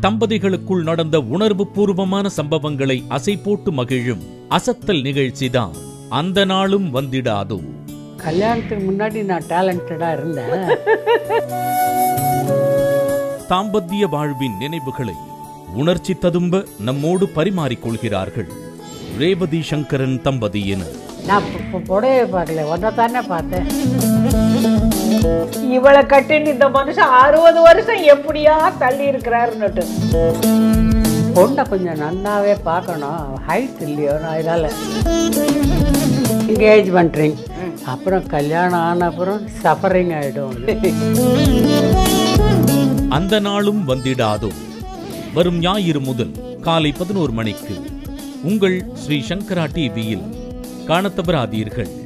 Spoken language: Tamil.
தம்பதிகளுக்குள் நடந்த உணர்வு பூர்வமான சம்பவங்களை அசை போட்டு மகிழும் அசத்தல் நிகழ்ச்சிதான் அந்த நாளும் வந்திடாதோ கல்யாணத்துக்கு முன்னாடி நான் டேலண்டடாக இருந்தேன் தாம்பத்திய வாழ்வின் நினைவுகளை உணர்ச்சி ததும்ப நம்மோடு பரிமாறிக்கொள்கிறார்கள் ரேவதி சங்கரன் தம்பதியினர் நான் இப்போ- இப்போ புடவைய பார்க்கல ஒன்றை தானே பார்த்தேன் இவளை கட்டின்னு இந்த மனுஷன் அறுபது வருஷம் எப்படியா தள்ளி இருக்கிறாருன்னுட்டு பொண்ணை கொஞ்சம் நன்னாவே பார்க்கணும் ஹைட் இல்லையோ நான் இதால் என்கேஜ்மெண்ட் ரிங் அப்புறம் கல்யாணம் ஆன அப்புறம் சஃபரிங் ஆகிடும் அந்த நாளும் வந்திடாதோ வரும் ஞாயிறு முதல் காலை பதினோரு மணிக்கு உங்கள் ஸ்ரீ சங்கரா டிவியில் காணத் தவறாதீர்கள்